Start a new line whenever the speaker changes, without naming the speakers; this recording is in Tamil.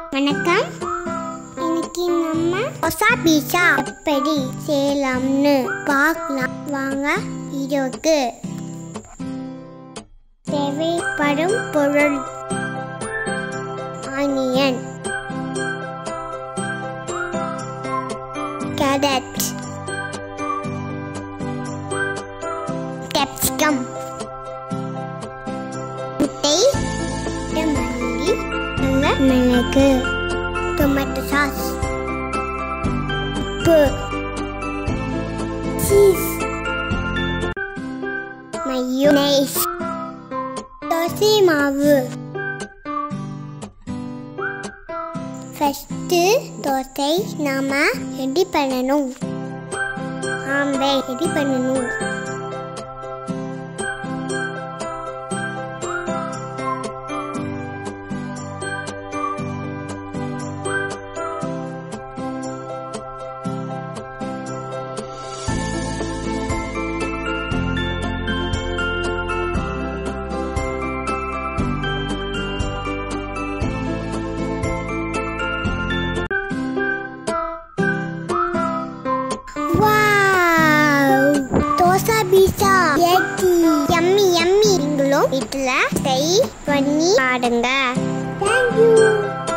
வணக்கம் இன்னைக்கு நம்ம ஒசா பீஸா எப்படி செய்யலாம்னு பார்க்கலாம் வாங்க வீடியோக்கு தேவைப்படும் பொருள் ஆனியன் கேரட் கேப்சிகம் முட்டை மல்லி நல்ல மிளகு டொமேட்டோ சாஸ் உப்பு சீஸ் மயோனைஸ் தோசை மாவு ஃபஸ்ட்டு தோசை நாம ரெடி பண்ணணும் ஆம்பை ரெடி பண்ணணும் வாவ் தோசை பீஸா ஏட்டி யம்மி யம்மி நீங்களும் வீட்டில் ட்ரை பண்ணி பாருங்க தேங்க்யூ